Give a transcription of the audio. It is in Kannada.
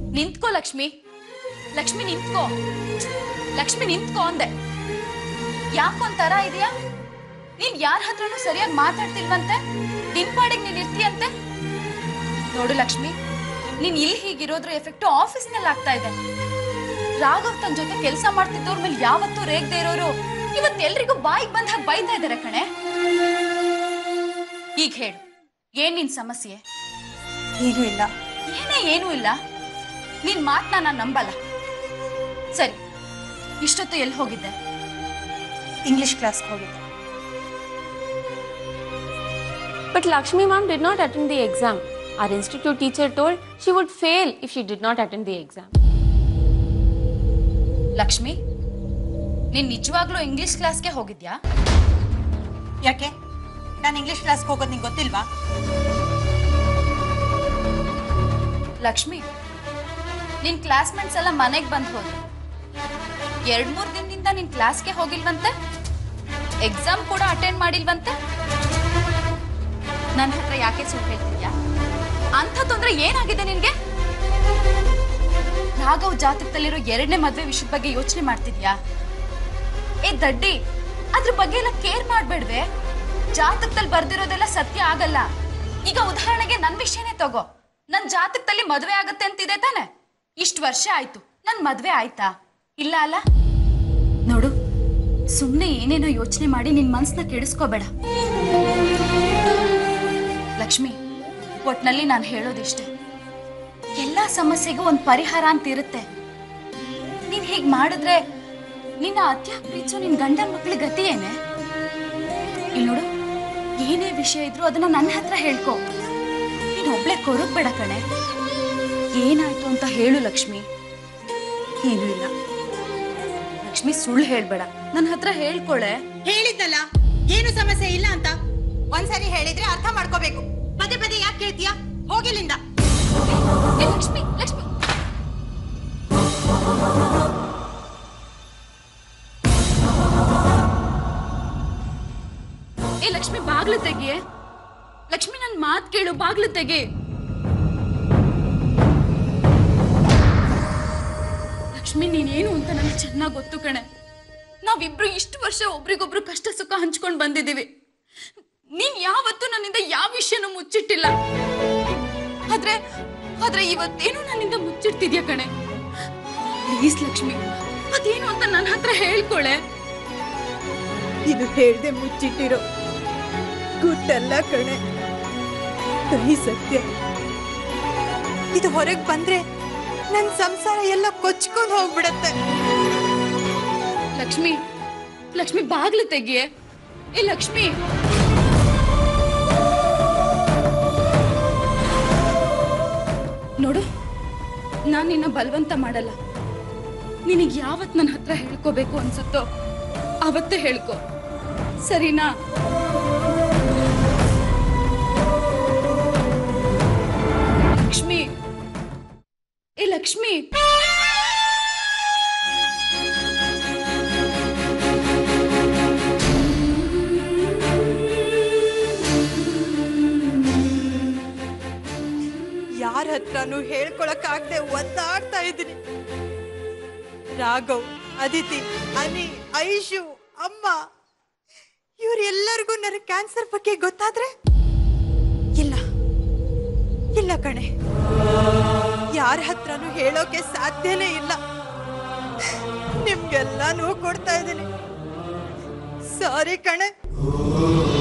ನಿಂತ್ಕೋ ಲಕ್ಷ್ಮಿ ಲಕ್ಷ್ಮಿ ನಿಂತ್ಕೋ ಲಕ್ಷ್ಮಿ ನಿಂತ್ಕೋ ಅಂದೆ ಯಾಕೊಂತರ ಇದೆಯಾ ನೀನ್ ಯಾರ ಹತ್ರನೂ ಸರಿಯಾಗಿ ಮಾತಾಡ್ತಿಲ್ವಂತೆ ನಿನ್ ಪಾಡಿಗೆ ನೀನ್ ಇರ್ತೀಯಂತೆ ನೋಡು ಲಕ್ಷ್ಮಿ ನೀನ್ ಇಲ್ಲಿ ಹೀಗಿರೋದ್ರ ಎಫೆಕ್ಟ್ ಆಫೀಸ್ನಲ್ಲಿ ಆಗ್ತಾ ಇದೆ ರಾಘವ್ ತನ್ ಜೊತೆ ಕೆಲಸ ಮಾಡ್ತಿದ್ದವ್ರ ಮೇಲೆ ಯಾವತ್ತೂ ರೇಗ್ದೆ ಇರೋರು ಇವತ್ತು ಎಲ್ರಿಗೂ ಬಾಯಿಗೆ ಬಂದ ಹಾಗೆ ಬೈತಾ ಇದಾರೆ ಕಣೆ ಈಗ ಹೇಳು ಏನ್ ನಿನ್ ಸಮಸ್ಯೆ ಏನೂ ಇಲ್ಲ ಏನೇ ಏನೂ ಇಲ್ಲ ನಿನ್ ಮಾತನ್ನ ನಾನು ನಂಬಲ್ಲ ಸರಿ ಇಷ್ಟೊತ್ತು ಎಲ್ಲಿ ಹೋಗಿದ್ದೆ ಇಂಗ್ಲಿಷ್ ಕ್ಲಾಸ್ಗೆ ಹೋಗಿದ್ದೆ But Lakshmi ma'am did not attend the exam. Our institute teacher told she would fail if she did not attend the exam. Lakshmi ನೀನ್ ನಿಜವಾಗ್ಲೂ ಇಂಗ್ಲಿಷ್ ಕ್ಲಾಸ್ಗೆ ಹೋಗಿದ್ಯಾ ಯಾಕೆ ನಾನು ಇಂಗ್ಲಿಷ್ ಕ್ಲಾಸ್ಗೆ ಹೋಗೋದು ನಿಂಗೆ ಗೊತ್ತಿಲ್ವಾ ಲಕ್ಷ್ಮಿ ನಿನ್ ಕ್ಲಾಸ್ಮೇಟ್ಸ್ ಎಲ್ಲ ಮನೆಗ್ ಬಂದ್ ಹೋದ್ರು ಎರಡ್ ಮೂರ್ ದಿನದಿಂದ ನಿನ್ ಕ್ಲಾಸ್ಗೆ ಹೋಗಿಲ್ವಂತೆ ಎಕ್ಸಾಮ್ ಕೂಡ ಅಟೆಂಡ್ ಮಾಡಿಲ್ವಂತೆ ನನ್ನ ಹತ್ರ ಯಾಕೆ ಸುಳ್ಳು ಹೇಳ್ತಿದ್ಯಾ ಅಂಥ ತೊಂದ್ರೆ ಏನಾಗಿದೆ ನಿನ್ಗೆ ರಾಘವ್ ಜಾತಕದಲ್ಲಿರೋ ಎರಡನೇ ಮದ್ವೆ ವಿಷಯದ ಬಗ್ಗೆ ಯೋಚನೆ ಮಾಡ್ತಿದ್ಯಾ ಏ ದಡ್ಡಿ ಅದ್ರ ಬಗ್ಗೆ ಎಲ್ಲ ಕೇರ್ ಮಾಡ್ಬೇಡ್ವೆ ಜಾತಕದಲ್ಲಿ ಬರ್ದಿರೋದೆಲ್ಲ ಸತ್ಯ ಆಗಲ್ಲ ಈಗ ಉದಾಹರಣೆಗೆ ನನ್ ವಿಷಯನೇ ತಗೋ ನನ್ ಜಾತಕದಲ್ಲಿ ಮದ್ವೆ ಆಗತ್ತೆ ಅಂತಿದೆ ತಾನೆ ಇಷ್ಟು ವರ್ಷ ಆಯ್ತು ನನ್ ಮದ್ವೆ ಆಯ್ತಾ ಇಲ್ಲ ಅಲ್ಲ ನೋಡು ಸುಮ್ನೆ ಏನೇನೋ ಯೋಚನೆ ಮಾಡಿ ನಿನ್ ಮನ್ಸನ್ನ ಕೆಡಿಸ್ಕೋಬೇಡ ಲಕ್ಷ್ಮಿ ಒಟ್ನಲ್ಲಿ ನಾನು ಹೇಳೋದಿಷ್ಟೇ ಎಲ್ಲಾ ಸಮಸ್ಯೆಗೂ ಒಂದು ಪರಿಹಾರ ಅಂತ ಇರುತ್ತೆ ನೀನ್ ಹೀಗ್ ಮಾಡಿದ್ರೆ ನಿನ್ನ ಅತ್ಯಾಗ್ ಪ್ರೀತಿಸೋ ನಿನ್ ಗಂಡನ ಮಕ್ಳ ಗತಿ ಏನೇ ಇಲ್ಲಿ ನೋಡು ಏನೇ ವಿಷಯ ಇದ್ರು ಅದನ್ನ ನನ್ನ ಹತ್ರ ಹೇಳ್ಕೊ ನೀನ್ ಒಬ್ಳೆ ಕೊರಗ್ಬೇಡ ಕಣೆ ಏನಾಯ್ತು ಅಂತ ಹೇಳು ಲಕ್ಷ್ಮಿ ಏನೂ ಇಲ್ಲ ಲಕ್ಷ್ಮಿ ಸುಳ್ಳು ಹೇಳ್ಬೇಡ ನನ್ನ ಹತ್ರ ಹೇಳ್ಕೊಳೆ ಹೇಳಿದ್ನಲ್ಲ ಏನು ಸಮಸ್ಯೆ ಇಲ್ಲ ಅಂತ ಒಂದ್ಸರಿ ಹೇಳಿದ್ರೆ ಅರ್ಥ ಮಾಡ್ಕೋಬೇಕು ಪದೇ ಪದೇ ಯಾಕೆ ಕೇಳ್ತೀಯಾ ಹೋಗಿಲ್ಲಿಂದ ಏ, ಲಕ್ಷ್ಮಿ ಲಕ್ಷ್ಮಿ ಏ ಲಕ್ಷ್ಮಿ ಬಾಗ್ಲು ತೆಗಿಯೇ ಲಕ್ಷ್ಮಿ ನನ್ ಮಾತ್ ಕೇಳು ಬಾಗ್ಲು ತೆಗಿ ಲಕ್ಷ್ಮಿ ನೀನೇನು ಅಂತ ನನಗೆ ಚೆನ್ನಾಗಿ ಗೊತ್ತು ಕಣೆ ನಾವಿಬ್ರು ಇಷ್ಟು ವರ್ಷ ಒಬ್ರಿಗೊಬ್ರು ಕಷ್ಟ ಸುಖ ಹಂಚ್ಕೊಂಡ್ ಬಂದಿದೀವಿ ನೀನ್ ಯಾವತ್ತೂ ನನ್ನಿಂದ ಯಾವ ವಿಷಯನೂ ಮುಚ್ಚಿಟ್ಟಿಲ್ಲ ಆದ್ರೆ ಆದ್ರೆ ಇವತ್ತೇನು ನನ್ನಿಂದ ಮುಚ್ಚಿಡ್ತಿದ್ಯಾ ಕಣೆ ಪ್ಲೀಸ್ ಲಕ್ಷ್ಮಿ ಅದೇನು ಅಂತ ನನ್ನ ಹತ್ರ ಹೇಳ್ಕೊಳೆ ಇದು ಹೇಳ್ದೆ ಮುಚ್ಚಿಟ್ಟಿರೋ ಗುಟ್ಟಲ್ಲ ಕಣೆ ಕಹಿ ಸತ್ಯ ಇದು ಹೊರಗ್ ಬಂದ್ರೆ ನನ್ ಸಂಸಾರ ಎಲ್ಲ ಕೊಚ್ಕೊಂಡ್ ಹೋಗ್ಬಿಡತ್ತೆ ಲಕ್ಷ್ಮಿ ಲಕ್ಷ್ಮಿ ಬಾಗ್ಲು ತೆಗಿಯೇ ಏ ಲಕ್ಷ್ಮಿ ನೋಡು ನಾನ್ ನಿನ್ನ ಬಲವಂತ ಮಾಡಲ್ಲ ನಿನಗೆ ಯಾವತ್ ನನ್ನ ಹತ್ರ ಹೇಳ್ಕೋಬೇಕು ಅನ್ಸುತ್ತೋ ಅವತ್ತೇ ಹೇಳ್ಕೊ ಸರಿನಾ ಲಕ್ಷ್ಮಿ ಏ ಲಕ್ಷ್ಮಿ ಯಾರ ಹತ್ರನೂ ಹೇಳ್ಕೊಳಕ್ಕಾಗ್ದೆ ಒದ್ದಾಡ್ತಾ ಇದ್ದೀನಿ ರಾಘವ್ ಅದಿತಿ ಅನಿ ಐಶು ಅಮ್ಮ ಇವ್ರೆಲ್ಲರಿಗೂ ನನ್ನ ಕ್ಯಾನ್ಸರ್ ಬಗ್ಗೆ ಗೊತ್ತಾದ್ರೆ ಇಲ್ಲ ಇಲ್ಲ ಕಣೆ ಯಾರ ಹತ್ರನೂ ಹೇಳೋಕೆ ಸಾಧ್ಯನೇ ಇಲ್ಲ ನಿಮ್ಗೆಲ್ಲ ನೋವು ಕೊಡ್ತಾ ಇದ್ದೀನಿ ಸಾರಿ ಕಣೆ